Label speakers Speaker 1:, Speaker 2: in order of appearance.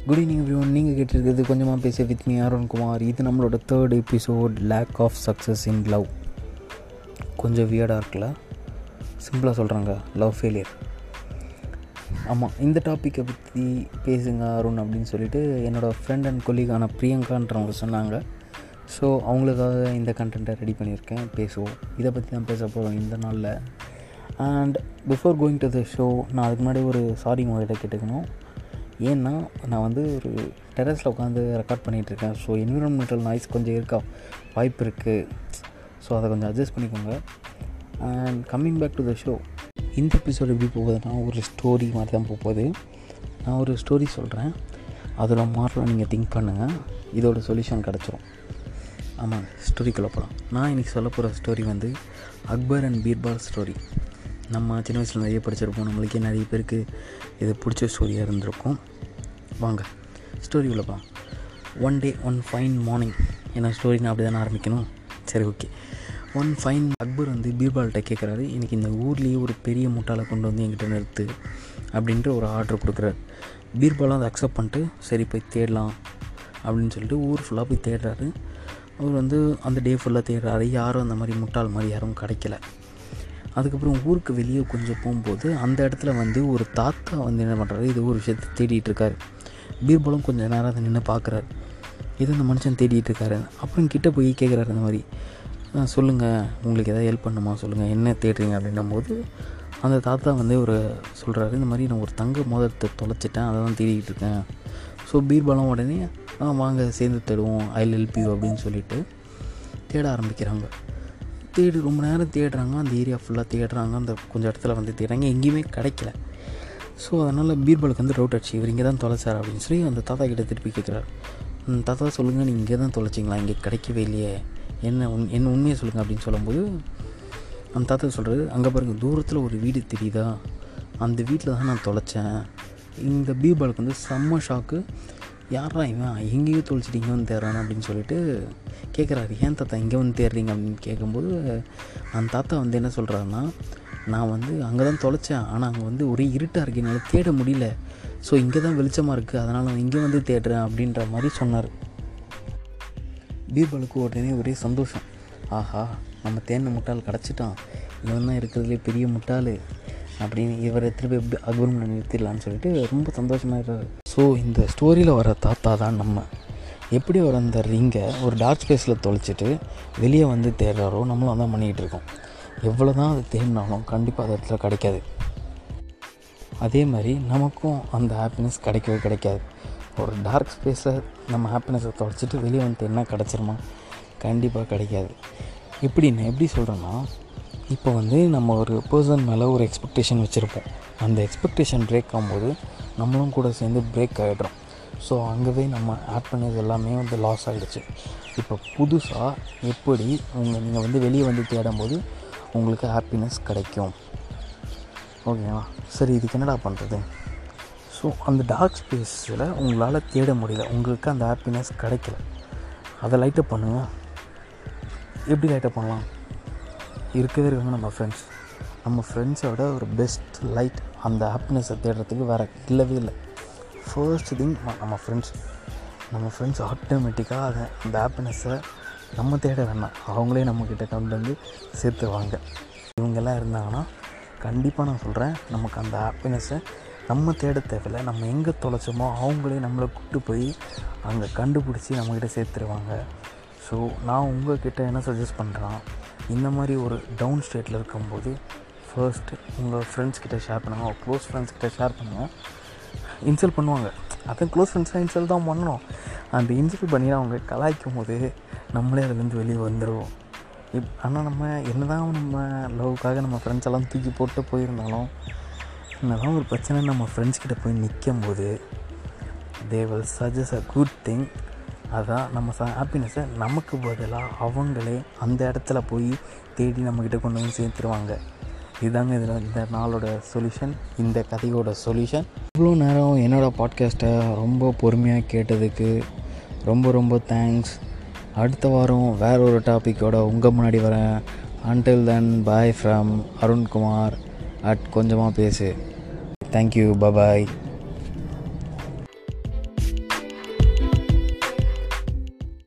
Speaker 1: good evening everyone நீங்கள் கேட்டிருக்கிறது கொஞ்சமாக பேச வித் மீ அருண்குமார் இது நம்மளோட third episode lack of success in love கொஞ்சம் வியர்டாக இருக்குல்ல சிம்பிளாக சொல்கிறாங்க லவ் ஃபெயிலியர் ஆமாம் இந்த டாப்பிக்கை பற்றி பேசுங்க அருண் அப்படின்னு சொல்லிட்டு என்னோடய ஃப்ரெண்ட் அண்ட் கொல்லிகான பிரியங்கான்றவங்க சொன்னாங்க ஸோ அவங்களுக்காக இந்த கண்டென்ட்டை ரெடி பண்ணியிருக்கேன் பேசுவோம் இதை பற்றி தான் பேச போகிறோம் இந்த நாளில் and before going to the show நான் அதுக்கு முன்னாடி ஒரு சாரி உங்கள்கிட்ட கேட்டுக்கணும் ஏன்னா நான் வந்து ஒரு டெரஸில் உட்காந்து ரெக்கார்ட் பண்ணிகிட்ருக்கேன் ஸோ என்விரான்மெண்டல் நாய்ஸ் கொஞ்சம் இருக்கா வாய்ப்பு இருக்குது ஸோ அதை கொஞ்சம் அட்ஜஸ்ட் பண்ணிக்கோங்க and coming back to the show இந்த எபிசோட் எப்படி போகுதுன்னா ஒரு ஸ்டோரி மாதிரி தான் போக போகுது நான் ஒரு ஸ்டோரி சொல்கிறேன் அதில் மாறலாம் நீங்கள் திங்க் பண்ணுங்கள் இதோட சொல்யூஷன் கிடச்சிரும் ஆமாம் ஸ்டோரிக்குள்ளே போகலாம் நான் இன்றைக்கி சொல்ல போகிற ஸ்டோரி வந்து அக்பர் அண்ட் பீர்பால் ஸ்டோரி நம்ம சின்ன வயசில் நிறைய படிச்சிருப்போம் நம்மளுக்கே நிறைய பேருக்கு இது பிடிச்ச ஸ்டோரியாக இருந்திருக்கும் வாங்க ஸ்டோரி உள்ள போகலாம் one day one fine morning என்ன ஸ்டோரி நான் அப்படி தானே ஆரம்பிக்கணும் சரி ஓகே ஒன் ஃபைன் அக்பர் வந்து பீர்பால்கிட்ட கேட்குறாரு எனக்கு இந்த ஊர்லேயே ஒரு பெரிய முட்டாளை கொண்டு வந்து என்கிட்ட நிறுத்து அப்படின்ட்டு ஒரு ஆர்டர் கொடுக்குறாரு பீர்பாலும் அதை அக்செப்ட் பண்ணிட்டு சரி போய் தேடலாம் அப்படின்னு சொல்லிட்டு ஊர் ஃபுல்லாக போய் தேடுறாரு அவர் வந்து அந்த டே ஃபுல்லாக தேடுறாரு யாரும் அந்த மாதிரி முட்டாள் மாதிரி யாரும் கிடைக்கல அதுக்கப்புறம் ஊருக்கு வெளியே கொஞ்சம் போகும்போது அந்த இடத்துல வந்து ஒரு தாத்தா வந்து என்ன பண்ணுறாரு இது ஒரு விஷயத்தை தேடிட்டு இருக்காரு பீர்பலம் கொஞ்சம் நேரம் அதை நின்று பார்க்குறாரு இது இந்த மனுஷன் தேடிட்டு இருக்காரு அப்புறம் கிட்ட போய் கேட்குறாரு இந்த மாதிரி சொல்லுங்கள் உங்களுக்கு எதாவது ஹெல்ப் பண்ணுமா சொல்லுங்கள் என்ன தேடுறீங்க அப்படின்னும் போது அந்த தாத்தா வந்து ஒரு சொல்கிறாரு இந்த மாதிரி நான் ஒரு தங்க மோதிரத்தை தொலைச்சிட்டேன் அதை தான் தேடிக்கிட்டு இருக்கேன் ஸோ பீர்பாலம் உடனே ஆ வாங்க சேர்ந்து தேடுவோம் ஐ ஹெல்ப் யூ அப்படின்னு சொல்லிட்டு தேட ஆரம்பிக்கிறாங்க தேடி ரொம்ப நேரம் தேடுறாங்க அந்த ஏரியா ஃபுல்லாக தேடுறாங்க அந்த கொஞ்சம் இடத்துல வந்து தேடுறாங்க எங்கேயுமே கிடைக்கல ஸோ அதனால் பீர்பாலுக்கு வந்து ரவுட் அடிச்சு இவர் இங்கே தான் தொலைச்சார் அப்படின்னு சொல்லி அந்த தாத்தா கிட்ட திருப்பி கேட்குறாரு தாத்தா சொல்லுங்கள் நீங்கள் இங்கே தான் தொலைச்சிங்களா இங்கே கிடைக்கவே இல்லையே என்ன உன் என்ன உண்மையை சொல்லுங்கள் அப்படின்னு சொல்லும்போது அந்த தாத்தா சொல்கிறது அங்கே பாருங்கள் தூரத்தில் ஒரு வீடு தெரியுதா அந்த வீட்டில் தான் நான் தொலைச்சேன் இந்த பீர்பாலுக்கு வந்து செம்ம ஷாக்கு யாரா இவன் எங்கேயோ தொலைச்சிட்டு இங்கே வந்து தேடுறான் அப்படின்னு சொல்லிட்டு கேட்குறாரு ஏன் தாத்தா இங்கே வந்து தேடுறீங்க அப்படின்னு கேட்கும்போது அந்த தாத்தா வந்து என்ன சொல்கிறாருன்னா நான் வந்து அங்கே தான் தொலைச்சேன் ஆனால் அங்கே வந்து ஒரே இருட்டாக இருக்கு என்னால் தேட முடியல ஸோ இங்கே தான் வெளிச்சமாக இருக்குது அதனால் நான் இங்கே வந்து தேடுறேன் அப்படின்ற மாதிரி சொன்னார் பீர்பாலுக்கு உடனே ஒரே சந்தோஷம் ஆஹா நம்ம தேன முட்டாள் கிடச்சிட்டான் இவன் தான் இருக்கிறதுலே பெரிய முட்டாள் அப்படின்னு இவரை திருப்பி எப்படி அக்பரும் நிறுத்திடலான்னு சொல்லிட்டு ரொம்ப சந்தோஷமாக இருக்காரு ஸோ இந்த ஸ்டோரியில் வர தாத்தா தான் நம்ம எப்படி அவர் அந்த ரிங்கை ஒரு டார்க் ஸ்பேஸில் தொலைச்சிட்டு வெளியே வந்து தேடுறாரோ நம்மளும் அதான் பண்ணிக்கிட்டு இருக்கோம் எவ்வளோ தான் அது தேடினாலும் கண்டிப்பாக அது இடத்துல கிடைக்காது அதே மாதிரி நமக்கும் அந்த ஹாப்பினஸ் கிடைக்கவே கிடைக்காது ஒரு டார்க் ஸ்பேஸில் நம்ம ஹாப்பினஸை தொலைச்சிட்டு வெளியே வந்து என்ன கிடச்சிருமா கண்டிப்பாக கிடைக்காது எப்படி நான் எப்படி சொல்கிறேன்னா இப்போ வந்து நம்ம ஒரு பர்சன் மேலே ஒரு எக்ஸ்பெக்டேஷன் வச்சுருப்போம் அந்த எக்ஸ்பெக்டேஷன் பிரேக் ஆகும்போது நம்மளும் கூட சேர்ந்து பிரேக் ஆகிடுறோம் ஸோ அங்கேவே நம்ம ஹாப்பினஸ் எல்லாமே வந்து லாஸ் ஆகிடுச்சு இப்போ புதுசாக எப்படி உங்கள் நீங்கள் வந்து வெளியே வந்து தேடும்போது உங்களுக்கு ஹாப்பினஸ் கிடைக்கும் ஓகேவா சரி இதுக்கு என்னடா பண்ணுறது ஸோ அந்த டார்க் ஸ்பேஸில் உங்களால் தேட முடியல உங்களுக்கு அந்த ஹாப்பினஸ் கிடைக்கல அதை லைட்டப் பண்ணுங்கள் எப்படி லைட்டப் பண்ணலாம் இருக்கவே இருக்காங்க நம்ம ஃப்ரெண்ட்ஸ் நம்ம ஃப்ரெண்ட்ஸோட ஒரு பெஸ்ட் லைட் அந்த ஹாப்பினஸை தேடுறதுக்கு வேறு இல்லவே இல்லை ஃபர்ஸ்ட் திங் நம்ம ஃப்ரெண்ட்ஸ் நம்ம ஃப்ரெண்ட்ஸ் ஆட்டோமேட்டிக்காக அதை அந்த ஹாப்பினஸை நம்ம தேட வேணாம் அவங்களே நம்மக்கிட்ட கொண்டு வந்து சேர்த்துவாங்க இவங்கெல்லாம் இருந்தாங்கன்னா கண்டிப்பாக நான் சொல்கிறேன் நமக்கு அந்த ஹாப்பினஸை நம்ம தேட தேவையில்லை நம்ம எங்கே தொலைச்சோமோ அவங்களே நம்மளை கூப்பிட்டு போய் அங்கே கண்டுபிடிச்சி நம்மக்கிட்ட சேர்த்துருவாங்க ஸோ நான் உங்கள்கிட்ட என்ன சஜஸ்ட் பண்ணுறேன் இந்த மாதிரி ஒரு டவுன் ஸ்டேட்டில் இருக்கும்போது ஃபர்ஸ்ட்டு உங்கள் ஃப்ரெண்ட்ஸ் கிட்ட ஷேர் பண்ணுங்கள் க்ளோஸ் ஃப்ரெண்ட்ஸ் கிட்ட ஷேர் பண்ணுங்கள் இன்சல்ட் பண்ணுவாங்க அதான் க்ளோஸ் ஃப்ரெண்ட்ஸ்லாம் இன்சல்ட் தான் பண்ணணும் அந்த இன்சல்ட் பண்ணி அவங்க கலாய்க்கும் போது நம்மளே அதுலேருந்து வெளியே வந்துடுவோம் இப் ஆனால் நம்ம என்ன தான் நம்ம லவ்க்காக நம்ம ஃப்ரெண்ட்ஸ் எல்லாம் தூக்கி போட்டு போயிருந்தாலும் என்னதான் ஒரு பிரச்சனை நம்ம ஃப்ரெண்ட்ஸ் கிட்ட போய் நிற்கும் போது தே வில் சஜஸ் அ குட் திங் அதான் நம்ம ச ஹாப்பினஸை நமக்கு பதிலாக அவங்களே அந்த இடத்துல போய் தேடி நம்மக்கிட்ட கொண்டு வந்து சேர்த்துருவாங்க இதுதாங்க இதில் இந்த நாளோட சொல்யூஷன் இந்த கதையோட சொல்யூஷன் இவ்வளோ நேரம் என்னோடய பாட்காஸ்ட்டை ரொம்ப பொறுமையாக கேட்டதுக்கு ரொம்ப ரொம்ப தேங்க்ஸ் அடுத்த வாரம் வேற ஒரு டாப்பிக்கோட உங்கள் முன்னாடி வரேன் until then bye from Arunkumar at கொஞ்சமாக பேசு தேங்க்யூ பபாய்